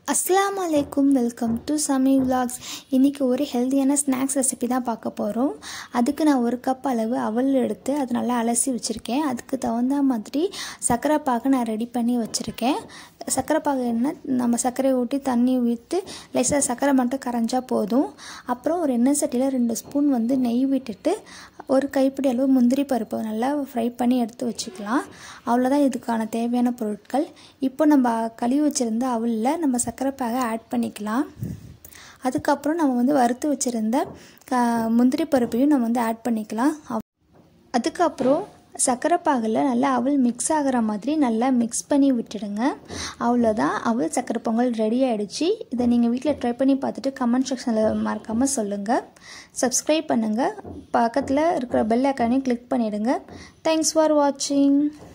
அஸ்ஸலாமு அலைக்கும் welcome to Sami vlogs இன்றைக்கி ஒரு ஹெல்த்தியான ஸ்நாக்ஸ் ரெசிபி தான் பார்க்க போகிறோம் அதுக்கு நான் ஒரு கப் அளவு அவல் எடுத்து அது நல்லா அலசி வச்சுருக்கேன் அதுக்கு தகுந்த மாதிரி சர்க்கரை பாகு நான் ரெடி பண்ணி வச்சுருக்கேன் சர்க்கரை பாகு என்ன நம்ம சர்க்கரை ஊற்றி தண்ணி ஊற்றி லேசாக சர்க்கரை மட்டும் கரைஞ்சா போதும் அப்புறம் ஒரு எண்ணெய் சட்டியில் ரெண்டு ஸ்பூன் வந்து நெய் விட்டுட்டு ஒரு கைப்பிடி அளவு முந்திரி பருப்பு நல்லா ஃப்ரை பண்ணி எடுத்து வச்சுக்கலாம் அவ்வளோதான் இதுக்கான தேவையான பொருட்கள் இப்போ நம்ம கழுவி வச்சுருந்த அவலில் நம்ம சர்க்கரை பாகை ஆட் பண்ணிக்கலாம் அதுக்கப்புறம் நம்ம வந்து வறுத்து வச்சுருந்த க முந்திரி பருப்பையும் நம்ம வந்து ஆட் பண்ணிக்கலாம் அதுக்கப்புறம் சர்க்கரை பாகில் நல்லா அவல் மிக்ஸ் ஆகிற மாதிரி நல்லா மிக்ஸ் பண்ணி விட்டுடுங்க அவ்வளோதான் அவல் சர்க்கரை பொங்கல் ரெடி ஆகிடுச்சு இதை நீங்கள் வீட்டில் ட்ரை பண்ணி பார்த்துட்டு கமெண்ட் செக்ஷனில் மறக்காமல் சொல்லுங்கள் சப்ஸ்கிரைப் பண்ணுங்கள் பக்கத்தில் இருக்கிற பெல் ஐக்கானையும் கிளிக் பண்ணிவிடுங்க தேங்க்ஸ் ஃபார் வாட்சிங்